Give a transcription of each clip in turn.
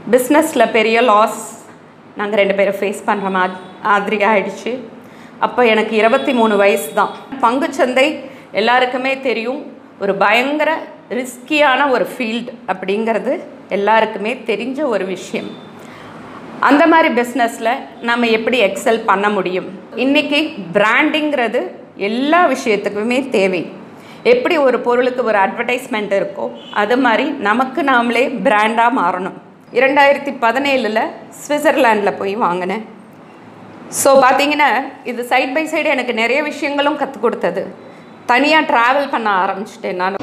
பிஸ்னஸில் பெரிய லாஸ் நாங்கள் ரெண்டு பேரும் ஃபேஸ் பண்ணுற மா மாதிரி ஆயிடுச்சு அப்போ எனக்கு இருபத்தி மூணு வயசு தான் பங்குச்சந்தை எல்லாருக்குமே தெரியும் ஒரு பயங்கர ரிஸ்கியான ஒரு ஃபீல்டு அப்படிங்கிறது எல்லாருக்குமே தெரிஞ்ச ஒரு விஷயம் அந்த மாதிரி பிஸ்னஸில் நம்ம எப்படி எக்ஸல் பண்ண முடியும் இன்றைக்கி பிராண்டிங்கிறது எல்லா விஷயத்துக்குமே தேவை எப்படி ஒரு பொருளுக்கு ஒரு அட்வர்டைஸ்மெண்ட் இருக்கோ அது மாதிரி நமக்கு நாமளே பிராண்டாக மாறணும் இரண்டாயிரத்தி பதினேழில் சுவிட்சர்லாண்டில் போய் வாங்கினேன் ஸோ பார்த்தீங்கன்னா இது சைட் பை சைடு எனக்கு நிறைய விஷயங்களும் கற்றுக் கொடுத்தது தனியாக ட்ராவல் பண்ண ஆரம்பிச்சிட்டேன் நான்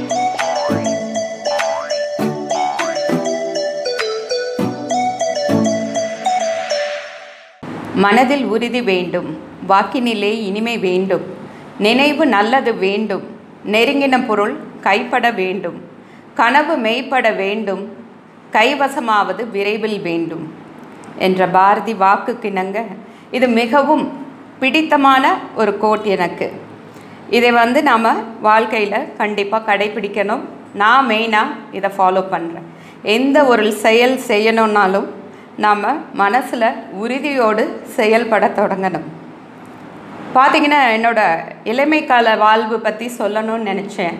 மனதில் உறுதி வேண்டும் வாக்கினிலே இனிமை வேண்டும் நினைவு நல்லது வேண்டும் நெருங்கின பொருள் கைப்பட வேண்டும் கனவு மெய்ப்பட வேண்டும் கைவசமாவது விரைவில் வேண்டும் என்ற பாரதி வாக்குக்கிணங்க இது மிகவும் பிடித்தமான ஒரு கோட் எனக்கு இதை வந்து நாம் வாழ்க்கையில் கண்டிப்பாக கடைபிடிக்கணும் நான் மெயினாக இதை ஃபாலோ பண்ணுறேன் எந்த ஒரு செயல் செய்யணுன்னாலும் நாம் மனசில் உறுதியோடு செயல்பட தொடங்கணும் பார்த்தீங்கன்னா என்னோட இளமை கால வாழ்வு பற்றி சொல்லணும்னு நினச்சேன்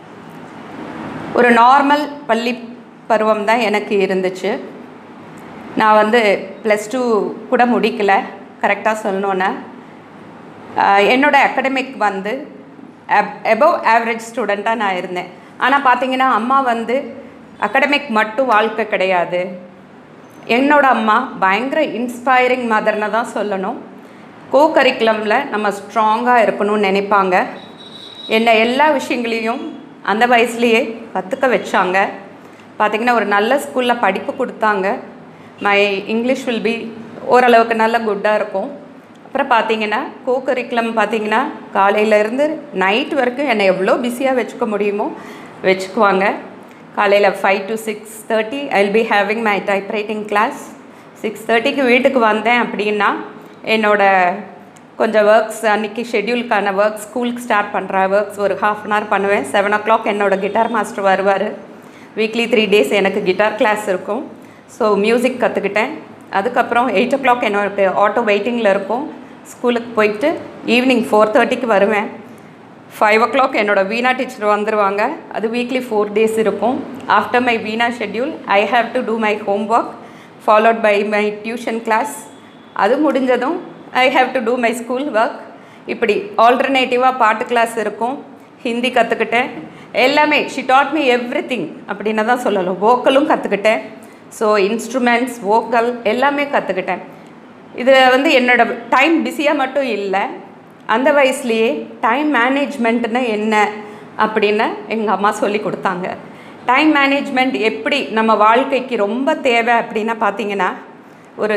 ஒரு நார்மல் பள்ளி பருவம் தான் எனக்கு இருந்துச்சு நான் வந்து ப்ளஸ் டூ கூட முடிக்கலை கரெக்டாக சொல்லணுன்னா என்னோட அகடமிக் வந்து எபவ் ஆவரேஜ் ஸ்டூடெண்ட்டாக நான் இருந்தேன் ஆனால் பார்த்தீங்கன்னா அம்மா வந்து அகடமிக் மட்டும் வாழ்க்கை கிடையாது என்னோட அம்மா பயங்கர இன்ஸ்பைரிங் மதர்னு தான் சொல்லணும் கோ கரிக்குலமில் நம்ம ஸ்ட்ராங்காக இருக்கணும்னு நினைப்பாங்க என்னை எல்லா விஷயங்களையும் அந்த வயசுலேயே கற்றுக்க வச்சாங்க பார்த்திங்கன்னா ஒரு நல்ல ஸ்கூலில் படிப்பு கொடுத்தாங்க மை இங்கிலீஷ் வில் பி ஓரளவுக்கு நல்ல குட்டாக இருக்கும் அப்புறம் பார்த்தீங்கன்னா கோ கரிக்குலம் பார்த்தீங்கன்னா காலையிலேருந்து நைட் வரைக்கும் என்னை எவ்வளோ பிஸியாக வச்சுக்க முடியுமோ வச்சுக்குவாங்க காலையில் five to six thirty I will be having my type writing class six தேர்ட்டிக்கு வீட்டுக்கு வந்தேன் அப்படின்னா என்னோட கொஞ்சம் ஒர்க்ஸ் அன்றைக்கி ஷெட்யூலுக்கான ஒர்க் ஸ்கூலுக்கு ஸ்டார்ட் பண்ணுற ஒர்க்ஸ் ஒரு ஹாஃப் அன் ஹவர் பண்ணுவேன் செவன் ஓ கிளாக் என்னோட கிட்டார் மாஸ்டர் வருவார் வீக்லி த்ரீ டேஸ் எனக்கு கிட்டார் கிளாஸ் இருக்கும் ஸோ மியூசிக் கற்றுக்கிட்டேன் அதுக்கப்புறம் எயிட் ஓ கிளாக் என்னோட ஆட்டோ வெயிட்டிங்கில் இருக்கும் ஸ்கூலுக்கு போயிட்டு ஈவினிங் ஃபோர் தேர்ட்டிக்கு வருவேன் ஃபைவ் ஓ கிளாக் என்னோடய வீணா டீச்சர் வந்துடுவாங்க அது வீக்லி ஃபோர் டேஸ் இருக்கும் after my veena schedule I have to do my homework followed by my tuition class அது முடிஞ்சதும் I have to do my school work இப்படி ஆல்டர்னேட்டிவாக பாட்டு கிளாஸ் இருக்கும் ஹிந்தி கற்றுக்கிட்டேன் எல்லாமே she taught me everything அப்படின்னு தான் சொல்லலாம் வோக்கலும் கற்றுக்கிட்டேன் ஸோ இன்ஸ்ட்ருமெண்ட்ஸ் வோக்கல் எல்லாமே கற்றுக்கிட்டேன் இதில் வந்து என்னோடய டைம் பிஸியாக மட்டும் இல்லை அந்த வயசுலேயே டைம் மேனேஜ்மெண்ட்னா என்ன அப்படின்னு எங்கள் அம்மா சொல்லி கொடுத்தாங்க டைம் மேனேஜ்மெண்ட் எப்படி நம்ம வாழ்க்கைக்கு ரொம்ப தேவை அப்படின்னா பார்த்தீங்கன்னா ஒரு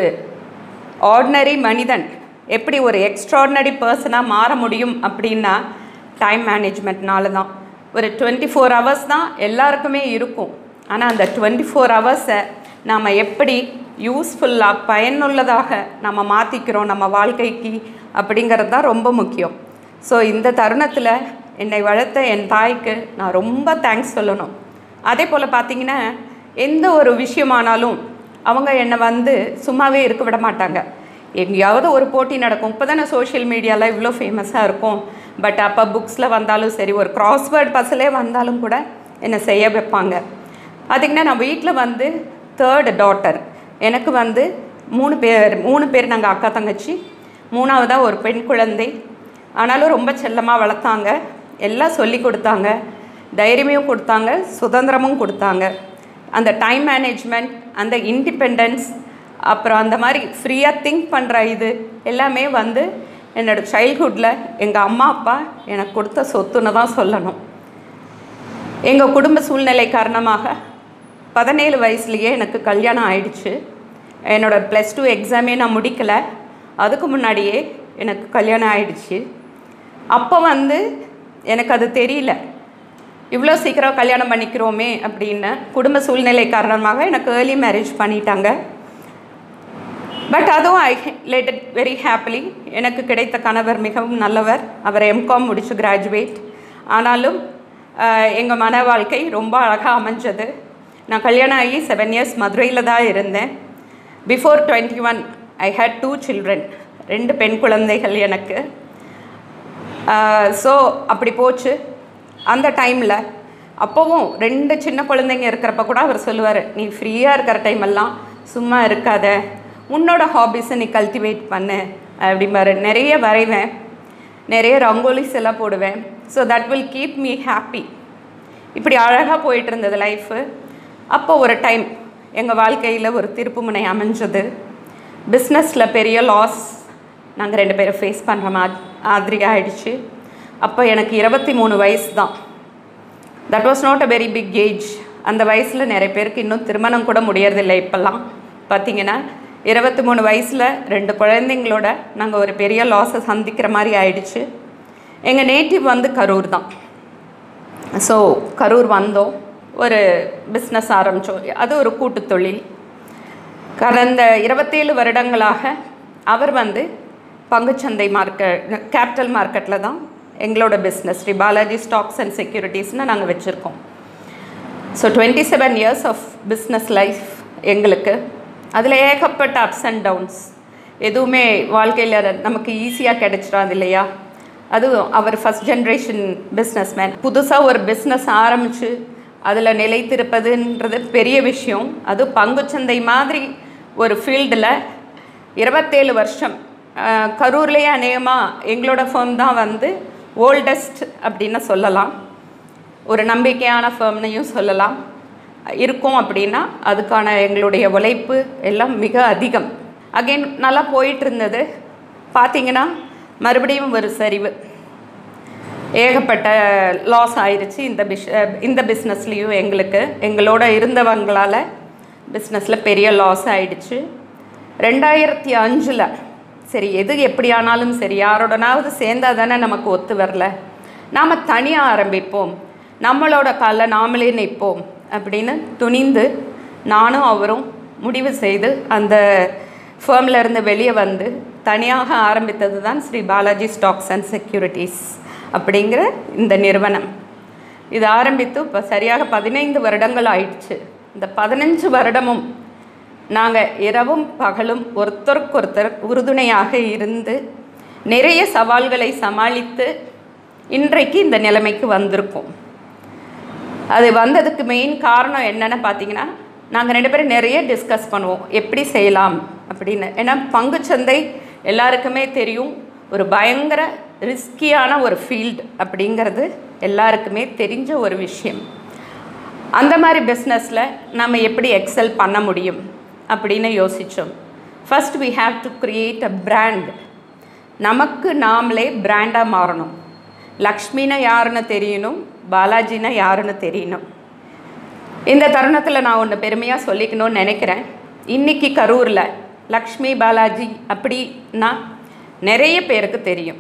ஆர்டினரி மனிதன் எப்படி ஒரு எக்ஸ்ட்ராடினரி பர்சனாக மாற முடியும் அப்படின்னா டைம் மேனேஜ்மெண்ட்னால தான் ஒரு டுவெண்ட்டி ஃபோர் ஹவர்ஸ் தான் எல்லாருக்குமே இருக்கும் ஆனால் அந்த டுவெண்ட்டி ஃபோர் ஹவர்ஸை நாம் எப்படி யூஸ்ஃபுல்லாக பயனுள்ளதாக நம்ம மாற்றிக்கிறோம் நம்ம வாழ்க்கைக்கு அப்படிங்கிறது தான் ரொம்ப முக்கியம் ஸோ இந்த தருணத்தில் என்னை வளர்த்த என் தாய்க்கு நான் ரொம்ப தேங்க்ஸ் சொல்லணும் அதே போல் பார்த்தீங்கன்னா எந்த ஒரு விஷயமானாலும் அவங்க என்னை வந்து சும்மாவே இருக்க விட மாட்டாங்க எங்கேயாவது ஒரு போட்டி நடக்கும் இப்போ தானே சோஷியல் மீடியாவில் இவ்வளோ ஃபேமஸாக இருக்கும் பட் அப்போ புக்ஸில் வந்தாலும் சரி ஒரு கிராஸ்வேர்ட் பஸ்ஸிலே வந்தாலும் கூட என்னை செய்ய வைப்பாங்க பார்த்திங்கன்னா நான் வீட்டில் வந்து தேர்டு டாட்டர் எனக்கு வந்து மூணு பேர் மூணு பேர் நாங்கள் அக்கா தங்கச்சி மூணாவதாக ஒரு பெண் குழந்தை ஆனாலும் ரொம்ப செல்லமாக வளர்த்தாங்க எல்லாம் சொல்லி கொடுத்தாங்க தைரியமும் கொடுத்தாங்க சுதந்திரமும் கொடுத்தாங்க அந்த டைம் மேனேஜ்மெண்ட் அந்த இண்டிபெண்டன்ஸ் அப்புறம் அந்த மாதிரி ஃப்ரீயாக திங்க் பண்ணுற இது எல்லாமே வந்து என்னோடய சைல்ட்ஹுட்டில் எங்கள் அம்மா அப்பா எனக்கு கொடுத்த சொத்துன்னு தான் சொல்லணும் எங்கள் குடும்ப சூழ்நிலை காரணமாக பதினேழு வயசுலேயே எனக்கு கல்யாணம் ஆயிடுச்சு என்னோடய ப்ளஸ் டூ எக்ஸாமே நான் முடிக்கலை அதுக்கு முன்னாடியே எனக்கு கல்யாணம் ஆயிடுச்சு அப்போ வந்து எனக்கு அது தெரியல இவ்வளோ சீக்கிரம் கல்யாணம் பண்ணிக்கிறோமே அப்படின்னு குடும்ப சூழ்நிலை காரணமாக எனக்கு ஏர்லி மேரேஜ் பண்ணிட்டாங்க பட் அதுவும் I led it very happily எனக்கு கிடைத்த கணவர் மிகவும் நல்லவர் அவர் எம்காம் முடிச்சு கிராஜுவேட் ஆனாலும் எங்கள் மன வாழ்க்கை ரொம்ப அழகாக அமைஞ்சது நான் கல்யாணம் ஆகி செவன் இயர்ஸ் மதுரையில் தான் இருந்தேன் before twenty one I had two children ரெண்டு பெண் குழந்தைகள் எனக்கு ஸோ அப்படி போச்சு அந்த டைமில் அப்போவும் ரெண்டு சின்ன குழந்தைங்க இருக்கிறப்ப கூட அவர் சொல்லுவார் நீ ஃப்ரீயாக இருக்கிற டைம் எல்லாம் சும்மா இருக்காத உன்னோட ஹாபிஸை நீ கல்டிவேட் பண்ணு அப்படிம்பாரு நிறைய வரைவேன் நிறைய ரங்கோலிஸ் எல்லாம் போடுவேன் so that will keep me happy இப்படி அழகாக போயிட்டு இருந்தது லைஃபு அப்போ ஒரு டைம் எங்கள் வாழ்க்கையில் ஒரு திருப்புமுனை அமைஞ்சது பிஸ்னஸில் பெரிய லாஸ் நாங்கள் ரெண்டு பேரும் ஃபேஸ் பண்ணுற மா மாதிரி ஆயிடுச்சு அப்போ எனக்கு இருபத்தி மூணு வயசு தான் that was not a very big age அந்த வயசில் நிறைய பேருக்கு இன்னும் திருமணம் கூட முடியறதில்லை இப்போல்லாம் பார்த்தீங்கன்னா இருபத்தி மூணு வயசில் ரெண்டு குழந்தைங்களோட நாங்கள் ஒரு பெரிய லாஸை சந்திக்கிற மாதிரி ஆயிடுச்சு எங்கள் நேட்டிவ் வந்து கரூர் தான் ஸோ கரூர் வந்தோம் ஒரு பிஸ்னஸ் ஆரம்பித்தோம் அது ஒரு கூட்டுத் தொழில் கடந்த இருபத்தேழு வருடங்களாக அவர் வந்து பங்குச்சந்தை மார்க்கெட் கேபிட்டல் மார்க்கெட்டில் தான் எங்களோட business Shri Balaji stocks and செக்யூரிட்டிஸ்னு நாங்கள் வச்சுருக்கோம் so twenty seven years of business life எங்களுக்கு அதில் ஏகப்பட்ட அப்ஸ் அண்ட் டவுன்ஸ் எதுவுமே வாழ்க்கையில் நமக்கு ஈஸியாக கிடைச்சிடாது இல்லையா அதுவும் அவர் ஃபஸ்ட் ஜென்ரேஷன் பிஸ்னஸ் மேன் புதுசாக ஒரு பிஸ்னஸ் ஆரம்பித்து அதில் நிலைத்திருப்பதுன்றது பெரிய விஷயம் அது பங்குச்சந்தை மாதிரி ஒரு ஃபீல்டில் இருபத்தேழு வருஷம் அஹ், கரூர்லேயே அநேகமாக எங்களோட ஃபேம் தான் வந்து ஓல்டஸ்ட் அப்படின்னு சொல்லலாம் ஒரு நம்பிக்கையான ஃபேம்னையும் சொல்லலாம் இருக்கும் அப்படின்னா அதுக்கான எங்களுடைய உழைப்பு எல்லாம் மிக அதிகம் அகைன் நல்லா போயிட்டு இருந்தது பார்த்தீங்கன்னா மறுபடியும் ஒரு சரிவு ஏகப்பட்ட லாஸ் ஆயிருச்சு இந்த பிஷ் இந்த பிஸ்னஸ்லேயும் எங்களுக்கு எங்களோட இருந்தவங்களால் பிஸ்னஸில் பெரிய லாஸ் ஆயிடுச்சு ரெண்டாயிரத்தி அஞ்சில் சரி எது எப்படி ஆனாலும் சரி யாரோடனாவது சேர்ந்தா தானே நமக்கு ஒத்து வரல நாம் தனியாக ஆரம்பிப்போம் நம்மளோட காலில் நாமளே நிற்போம் அப்படின்னு துணிந்து நானும் அவரும் முடிவு செய்து அந்த ஃபேமில் இருந்து வெளியே வந்து தனியாக ஆரம்பித்தது தான் Shri Balaji stocks and securities அப்படிங்கிற இந்த நிறுவனம் இது ஆரம்பித்து இப்போ சரியாக பதினைந்து வருடங்கள் ஆயிடுச்சு இந்த பதினஞ்சு வருடமும் நாங்கள் இரவும் பகலும் ஒருத்தருக்கொருத்தர் உறுதுணையாக இருந்து நிறைய சவால்களை சமாளித்து இன்றைக்கு இந்த நிலைமைக்கு வந்திருக்கோம் அது வந்ததுக்கு மெயின் காரணம் என்னன்னு பார்த்தீங்கன்னா நாங்கள் ரெண்டு பேரும் நிறைய டிஸ்கஸ் பண்ணுவோம் எப்படி செய்யலாம் அப்படின்னு ஏன்னா பங்குச்சந்தை எல்லாருக்குமே தெரியும் ஒரு பயங்கர ரிஸ்கியான ஒரு ஃபீல்டு அப்படிங்கிறது எல்லாருக்குமே தெரிஞ்ச ஒரு விஷயம் அந்த மாதிரி பிஸ்னஸில் நம்ம எப்படி எக்ஸல் பண்ண முடியும் அப்படின்னு யோசித்தோம் first we have to create a brand நமக்கு நாமளே பிராண்டாக மாறணும் லக்ஷ்மினா யாருன்னு தெரியணும் பாலாஜினா யாருன்னு தெரியணும் இந்த தருணத்தில் நான் ஒன்று பெருமையாக சொல்லிக்கணும்னு நினைக்கிறேன் இன்னைக்கு கரூரில் லக்ஷ்மி பாலாஜி அப்படின்னா நிறைய பேருக்கு தெரியும்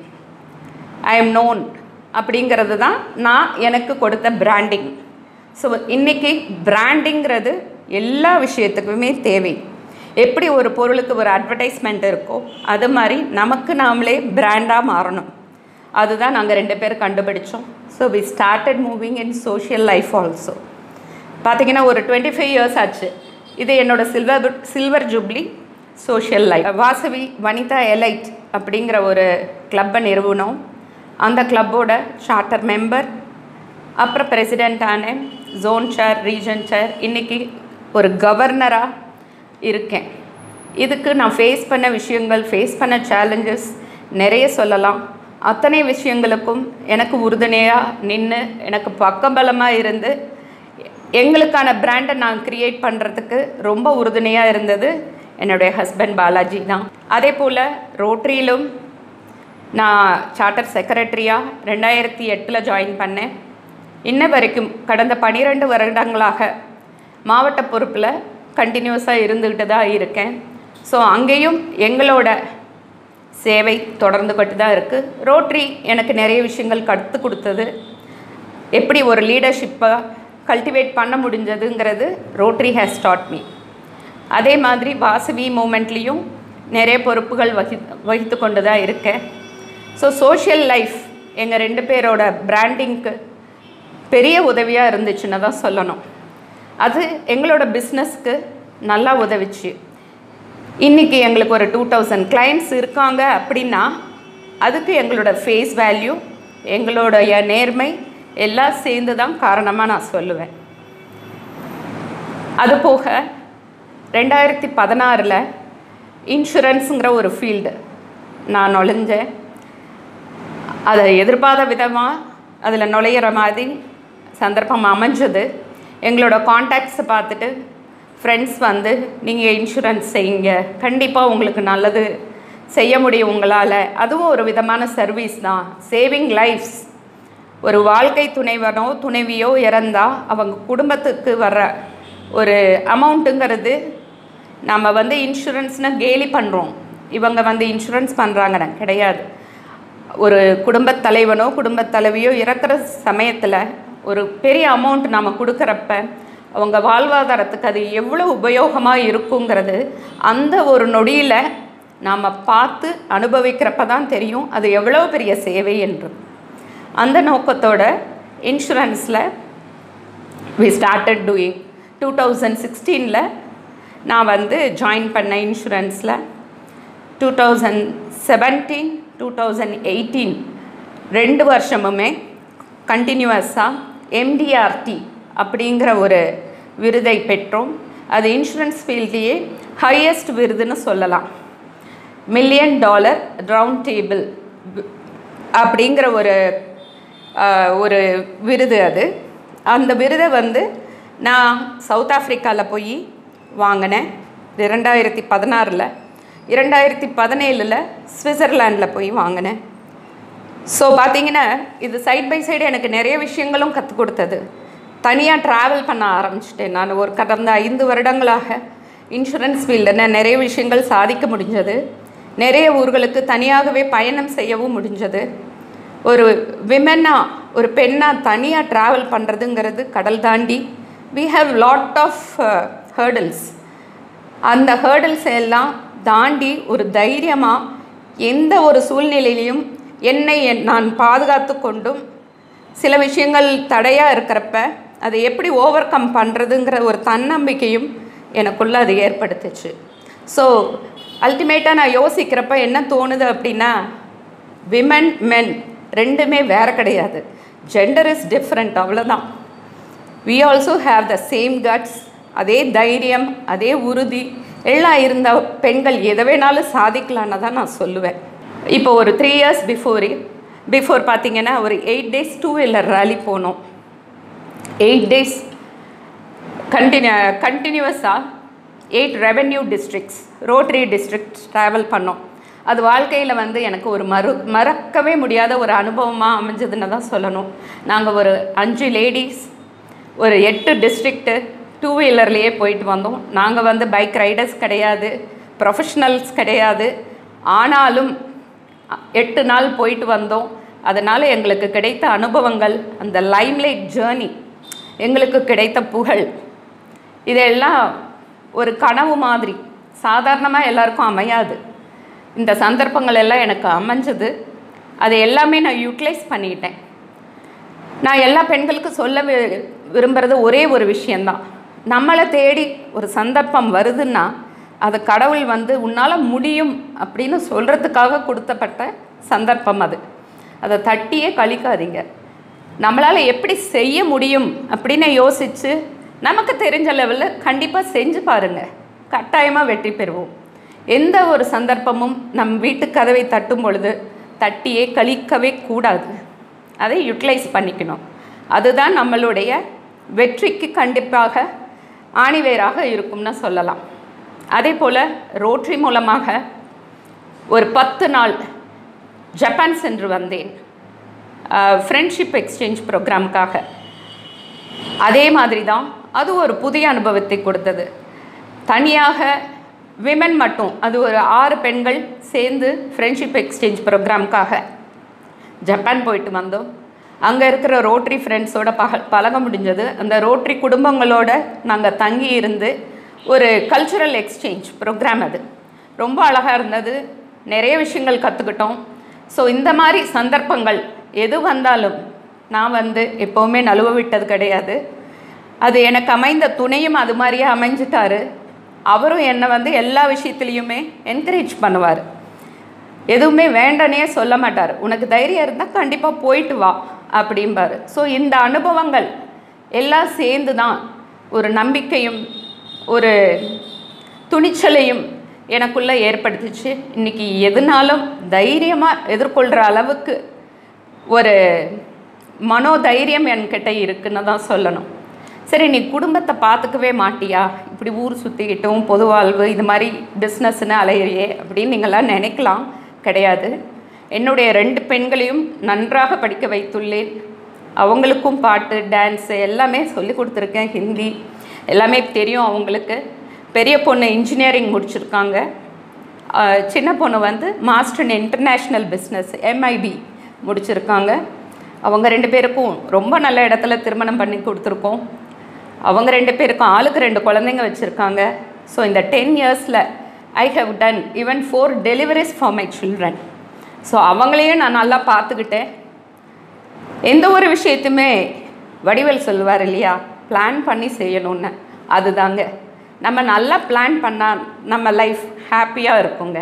ஐ எம் நோன் அப்படிங்கிறது தான் நான் எனக்கு கொடுத்த பிராண்டிங் ஸோ இன்னைக்கு பிராண்டிங்கிறது எல்லா விஷயத்துக்குமே தேவை எப்படி ஒரு பொருளுக்கு ஒரு அட்வர்டைஸ்மெண்ட் இருக்கோ அது மாதிரி நமக்கு நாமளே பிராண்டாக மாறணும் அதுதான் நாங்கள் ரெண்டு பேர் கண்டுபிடிச்சோம் so we started moving in social life also பார்த்தீங்கன்னா ஒரு டுவெண்ட்டி ஃபைவ் இயர்ஸ் ஆச்சு இது என்னோட silver silver jubilee social life Vasavi Vanitha elite அப்படிங்கிற ஒரு கிளப்பை நிறுவனம் அந்த கிளப்போட சார்ட்டர் மெம்பர் அப்புறம் பிரசிடெண்ட் ஆனேன் ஜோன் சேர் ரீஜன் சேர் இன்றைக்கி ஒரு கவர்னராக இருக்கேன் இதுக்கு நான் ஃபேஸ் பண்ண விஷயங்கள் ஃபேஸ் பண்ண சேலஞ்சஸ் நிறைய சொல்லலாம் அத்தனை விஷயங்களுக்கும் எனக்கு உறுதுணையாக நின்று எனக்கு பக்கபலமாக இருந்து எங்களுக்கான பிராண்டை நான் க்ரியேட் பண்ணுறதுக்கு ரொம்ப உறுதுணையாக இருந்தது என்னுடைய ஹஸ்பண்ட் பாலாஜி தான் அதே போல் ரோட்ரியிலும் நான் சார்ட்டர் செக்ரட்டரியாக ரெண்டாயிரத்தி எட்டில் ஜாயின் பண்ணேன் இன்ன வரைக்கும் கடந்த பன்னிரெண்டு வருடங்களாக மாவட்ட பொறுப்பில் கண்டினியூஸாக இருந்துக்கிட்டு தான் இருக்கேன் ஸோ அங்கேயும் எங்களோட சேவை தொடர்ந்துக்கிட்டு தான் இருக்குது ரோட்ரி எனக்கு நிறைய விஷயங்கள் கற்றுக் கொடுத்தது எப்படி ஒரு லீடர்ஷிப்பை கல்டிவேட் பண்ண முடிஞ்சதுங்கிறது ரோட்ரி ஹேஸ் டாட் மீ அதே மாதிரி வாசவி மூமெண்ட்லேயும் நிறைய பொறுப்புகள் வகி வகித்து கொண்டு தான் இருக்கேன் ஸோ சோஷியல் லைஃப் எங்கள் ரெண்டு பேரோட பிராண்டிங்க்கு பெரிய உதவியாக இருந்துச்சுன்னு தான் சொல்லணும் அது எங்களோட பிஸ்னஸ்க்கு நல்லா உதவிச்சு இன்றைக்கி எங்களுக்கு ஒரு டூ தௌசண்ட் கிளைண்ட்ஸ் இருக்காங்க அப்படின்னா அதுக்கு எங்களோட ஃபேஸ் வேல்யூ எங்களுடைய நேர்மை எல்லாம் சேர்ந்து தான் காரணமாக நான் சொல்லுவேன் அது போக ரெண்டாயிரத்தி பதினாறில் இன்சூரன்ஸுங்கிற ஒரு ஃபீல்டு நான் நுழைஞ்சேன் அதை எதிர்பார்த்த விதமாக அதில் நுழையிற மாதிரி சந்தர்ப்பம் அமைஞ்சது எங்களோட காண்டாக்ட்ஸை பார்த்துட்டு ஃப்ரெண்ட்ஸ் வந்து நீங்கள் இன்சூரன்ஸ் செய்யுங்க கண்டிப்பாக உங்களுக்கு நல்லது செய்ய முடியும் உங்களால் அதுவும் ஒரு விதமான சர்வீஸ் தான் சேவிங் லைஃப்ஸ் ஒரு வாழ்க்கை துணைவனோ துணைவியோ இறந்தால் அவங்க குடும்பத்துக்கு வர்ற ஒரு அமௌண்ட்டுங்கிறது நம்ம வந்து இன்சூரன்ஸ்னால் கேலி பண்ணுறோம் இவங்க வந்து இன்சூரன்ஸ் பண்ணுறாங்கன்னு கிடையாது ஒரு குடும்பத் தலைவனோ குடும்பத் தலைவியோ இறக்குற சமயத்தில் ஒரு பெரிய அமௌண்ட் நாம் கொடுக்குறப்ப அவங்க வாழ்வாதாரத்துக்கு அது எவ்வளோ உபயோகமாக இருக்குங்கிறது அந்த ஒரு நொடியில் நாம் பார்த்து அனுபவிக்கிறப்ப தான் தெரியும் அது எவ்வளோ பெரிய சேவை என்று அந்த நோக்கத்தோட இன்சூரன்ஸில் we started doing two thousand சிக்ஸ்டீனில் நான் வந்து ஜாயின் பண்ணேன் இன்சூரன்ஸில் two thousand seventeen two thousand eighteen ரெண்டு வருஷமுமே கண்டினியூவஸாக எம்டிஆர்டி அப்படிங்கிற ஒரு விருதை பெற்றோம் அது இன்சூரன்ஸ் ஃபீல்ட்லேயே ஹையஸ்ட் விருதுன்னு சொல்லலாம் மில்லியன் டாலர் ரவுண்ட் டேபிள் அப்படிங்கிற ஒரு ஆஹ், ஒரு விருது அது அந்த விருதை வந்து நான் சவுத் ஆஃப்ரிக்காவில் போய் வாங்கினேன் இரண்டாயிரத்தி பதினாறில் இரண்டாயிரத்தி பதினேழில் சுவிட்சர்லாண்டில் போய் வாங்கினேன் ஸோ பார்த்தீங்கன்னா இது சைட் பை சைடு எனக்கு நிறைய விஷயங்களும் கற்றுக் கொடுத்தது தனியாக ட்ராவல் பண்ண ஆரம்பிச்சிட்டேன் நான் ஒரு கடந்த ஐந்து வருடங்களாக இன்சூரன்ஸ் ஃபீல்டில் நிறைய விஷயங்கள் சாதிக்க முடிஞ்சது நிறைய ஊர்களுக்கு தனியாகவே பயணம் செய்யவும் முடிஞ்சது ஒரு விமனாக ஒரு பெண்ணாக தனியாக ட்ராவல் பண்ணுறதுங்கிறது கடல் தாண்டி we have lot of hurdles அந்த ஹேர்டில்ஸ் எல்லாம் தாண்டி ஒரு தைரியமாக எந்த ஒரு சூழ்நிலையிலையும் என்னை என்- நான் பாதுகாத்து கொண்டும் சில விஷயங்கள் தடையாக இருக்கிறப்ப அதை எப்படி ஓவர் கம் பண்ணுறதுங்கிற ஒரு தன்னம்பிக்கையும் எனக்குள்ளே அது ஏற்படுத்துச்சு ஸோ அல்டிமேட்டாக நான் யோசிக்கிறப்ப என்ன தோணுது அப்படின்னா விமன் மென் ரெண்டுமே வேறு கிடையாது ஜெண்டர் இஸ் டிஃப்ரெண்ட் அவ்வளோதான் we also have the same guts அதே தைரியம் அதே உறுதி எல்லாம் இருந்த பெண்கள் எதை வேணாலும் சாதிக்கலான்னு தான் நான் சொல்லுவேன் இப்போ ஒரு த்ரீ இயர்ஸ் பிஃபோர் பிஃபோர் பார்த்தீங்கன்னா ஒரு eight days two wheeler rally போனோம் எயிட் டேஸ் கண்டினியூ கண்டினியூவஸாக eight revenue districts Rotary district travel பண்ணோம் அது வாழ்க்கையில் வந்து எனக்கு ஒரு மறு மறக்கவே முடியாத ஒரு அனுபவமாக அமைஞ்சதுன்னு தான் சொல்லணும் நாங்கள் ஒரு அஞ்சு லேடிஸ் ஒரு எட்டு டிஸ்ட்ரிக்ட்டு டூ வீலர்லேயே போயிட்டு வந்தோம் நாங்கள் வந்து பைக் ரைடர்ஸ் கிடையாது ப்ரொஃபஷ்னல்ஸ் கிடையாது ஆனாலும் அ- எட்டு நாள் போயிட்டு வந்தோம் அதனால் எங்களுக்கு கிடைத்த அனுபவங்கள் அந்த லைம்லைட் ஜேர்னி எங்களுக்கு கிடைத்த புகழ் இதெல்லாம் ஒரு கனவு மாதிரி சாதாரணமாக எல்லாருக்கும் அமையாது இந்த சந்தர்ப்பங்கள் எல்லாம் எனக்கு அமைஞ்சது அது எல்லாமே நான் யூட்டிலைஸ் பண்ணிக்கிட்டேன் நான் எல்லா பெண்களுக்கும் சொல்ல வி- விரும்புகிறது ஒரே ஒரு விஷயந்தான் நம்மளை தேடி ஒரு சந்தர்ப்பம் வருதுன்னா அது கடவுள் வந்து உன்னால் முடியும் அப்படின்னு சொல்கிறதுக்காக கொடுத்தப்பட்ட சந்தர்ப்பம் அது அதை தட்டியே கழிக்காதீங்க நம்மளால் எப்படி செய்ய முடியும் அப்படின்னு யோசித்து நமக்கு தெரிஞ்ச லெவலில் கண்டிப்பாக செஞ்சு பாருங்கள் கட்டாயமாக வெற்றி பெறுவோம் எந்த ஒரு சந்தர்ப்பமும் நம் வீட்டு கதவை தட்டும் பொழுது தட்டியே கழிக்கவே கூடாது அதை யூட்டிலைஸ் பண்ணிக்கணும் அதுதான் நம்மளுடைய வெற்றிக்கு கண்டிப்பாக ஆணிவேராக இருக்கும்னு சொல்லலாம் அதே போல் ரோட்டரி மூலமாக ஒரு பத்து நாள் ஜப்பான் சென்று வந்தேன் ஃப்ரெண்ட்ஷிப் எக்ஸ்சேஞ்ச் ப்ரோக்ராமுக்காக அதே மாதிரி தான் அது ஒரு புதிய அனுபவத்தை கொடுத்தது தனியாக விமன் மட்டும் அது ஒரு ஆறு பெண்கள் சேர்ந்து ஃப்ரெண்ட்ஷிப் எக்ஸ்சேஞ்ச் ப்ரோக்ராமுக்காக ஜப்பான் போயிட்டு வந்தோம் அங்கே இருக்கிற ரோட்டரி ஃப்ரெண்ட்ஸோட பக பழக முடிஞ்சது அந்த ரோட்டரி குடும்பங்களோட நாங்கள் தங்கி இருந்து ஒரு கல்ச்சுரல் எக்ஸ்சேஞ்ச் ப்ரோக்ராம் அது ரொம்ப அழகாக இருந்தது நிறைய விஷயங்கள் கற்றுக்கிட்டோம் ஸோ இந்த மாதிரி சந்தர்ப்பங்கள் எது வந்தாலும் நான் வந்து எப்போவுமே நழுவ விட்டது கிடையாது அது எனக்கு அமைந்த துணையும் அது மாதிரியே அமைஞ்சிட்டாரு அவரும் என்னை வந்து எல்லா விஷயத்துலேயுமே என்கரேஜ் பண்ணுவார் எதுவுமே வேண்டனே சொல்ல மாட்டார் உனக்கு தைரியம் இருந்தால் கண்டிப்பாக போயிட்டு வா அப்படிம்பாரு ஸோ இந்த அனுபவங்கள் எல்லாம் சேர்ந்து தான் ஒரு நம்பிக்கையும் ஒரு துணிச்சலையும் எனக்குள்ளே ஏற்படுத்திச்சு இன்றைக்கி எதுனாலும் தைரியமாக எதிர்கொள்கிற அளவுக்கு ஒரு மனோதைரியம் என்கிட்ட இருக்குன்னு தான் சொல்லணும் சரி நீ குடும்பத்தை பார்த்துக்கவே மாட்டியா இப்படி ஊர் சுற்றிக்கிட்டும் பொது வாழ்வு இது மாதிரி பிஸ்னஸ்னு அலையிறியே அப்படின்னு நீங்களாம் நினைக்கலாம் கிடையாது என்னுடைய ரெண்டு பெண்களையும் நன்றாக படிக்க வைத்துள்ளேன் அவங்களுக்கும் பாட்டு டான்ஸு எல்லாமே சொல்லி கொடுத்துருக்கேன் ஹிந்தி எல்லாமே தெரியும் அவங்களுக்கு பெரிய பொண்ணு இன்ஜினியரிங் முடிச்சிருக்காங்க ஆஹ் சின்ன பொண்ணு வந்து master in international business MIB முடிச்சிருக்காங்க அவங்க ரெண்டு பேருக்கும் ரொம்ப நல்ல இடத்துல திருமணம் பண்ணி கொடுத்துருக்கோம் அவங்க ரெண்டு பேருக்கும் ஆளுக்கு ரெண்டு குழந்தைங்க வச்சுருக்காங்க ஸோ இந்த டென் இயர்ஸில் I have done even four deliveries for my children so அவங்களையும் நான் நல்லா பார்த்துக்கிட்டேன் எந்த ஒரு விஷயத்தையுமே வடிவேல் சொல்லுவார் இல்லையா பிளான் பண்ணி செய்யணும்னு அதுதாங்க நம்ம நல்லா பிளான் பண்ணால் நம்ம லைஃப் ஹாப்பியாக இருக்குங்க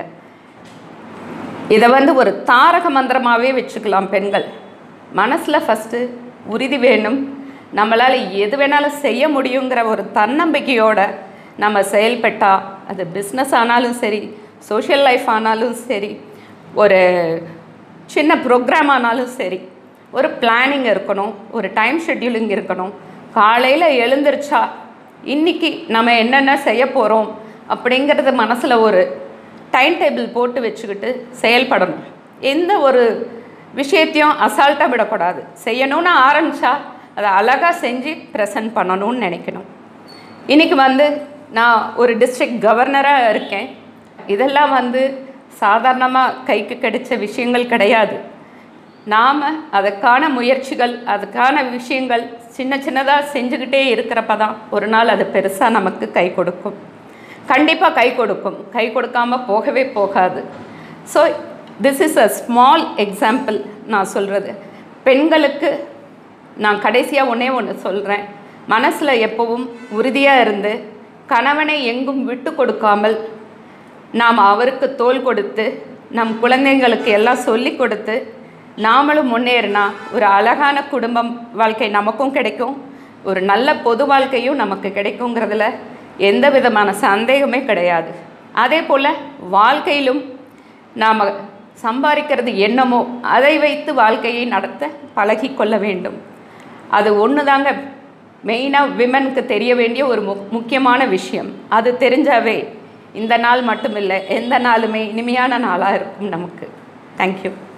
இதை வந்து ஒரு தாரக மந்திரமாகவே வச்சுக்கலாம் பெண்கள் மனசில் ஃபஸ்ட்டு உறுதி வேணும் நம்மளால் எது வேணாலும் செய்ய முடியுங்கிற ஒரு தன்னம்பிக்கையோட நம்ம செயல்பட்டால் அது பிஸ்னஸ் ஆனாலும் சரி சோஷியல் லைஃப் ஆனாலும் சரி ஒரு சின்ன ப்ரோக்ராம் ஆனாலும் சரி ஒரு பிளானிங் இருக்கணும் ஒரு டைம் ஷெட்யூலிங் இருக்கணும் காலையில் எழுந்திருச்சா இன்னைக்கு நம்ம என்னென்ன செய்ய போகிறோம் அப்படிங்கிறது மனசில் ஒரு டைம் டேபிள் போட்டு வச்சுக்கிட்டு செயல்படணும் எந்த ஒரு விஷயத்தையும் அசால்ட்டாக விடக்கூடாது செய்யணும்னு ஆரம்பித்தா அதை அழகாக செஞ்சு ப்ரெசன்ட் பண்ணணும்னு நினைக்கணும் இன்றைக்கி வந்து நான் ஒரு டிஸ்ட்ரிக்ட் கவர்னராக இருக்கேன் இதெல்லாம் வந்து சாதாரணமாக கைக்கு கிடைச்ச விஷயங்கள் கிடையாது நாம் அதுக்கான முயற்சிகள் அதுக்கான விஷயங்கள் சின்ன சின்னதாக செஞ்சுக்கிட்டே இருக்கிறப்ப தான் ஒரு நாள் அது பெருசாக நமக்கு கை கொடுக்கும் கண்டிப்பாக கை கொடுக்கும் கை கொடுக்காம போகவே போகாது so this is a small example நான் சொல்கிறது பெண்களுக்கு நான் கடைசியாக ஒன்றே ஒன்று சொல்கிறேன் மனசில் எப்பவும் உறுதியாக இருந்து கணவனை எங்கும் விட்டு கொடுக்காமல் நாம் அவருக்கு தோள் கொடுத்து நம் குழந்தைங்களுக்கு எல்லாம் சொல்லி கொடுத்து நாமளும் முன்னேறினா ஒரு அழகான குடும்பம் வாழ்க்கை நமக்கும் கிடைக்கும் ஒரு நல்ல பொது வாழ்க்கையும் நமக்கு கிடைக்குங்கிறதுல எந்த விதமான சந்தேகமே கிடையாது அதே போல் வாழ்க்கையிலும் நாம் சம்பாதிக்கிறது என்னமோ அதை வைத்து வாழ்க்கையை நடத்த பழகி கொள்ள வேண்டும் அது ஒன்று தாங்க மெயினாக விமனுக்கு தெரிய வேண்டிய ஒரு மு முக்கியமான விஷயம் அது தெரிஞ்சாவே இந்த நாள் மட்டும் இல்லை எந்த நாளுமே இனிமையான நாளாக இருக்கும் நமக்கு தேங்க்யூ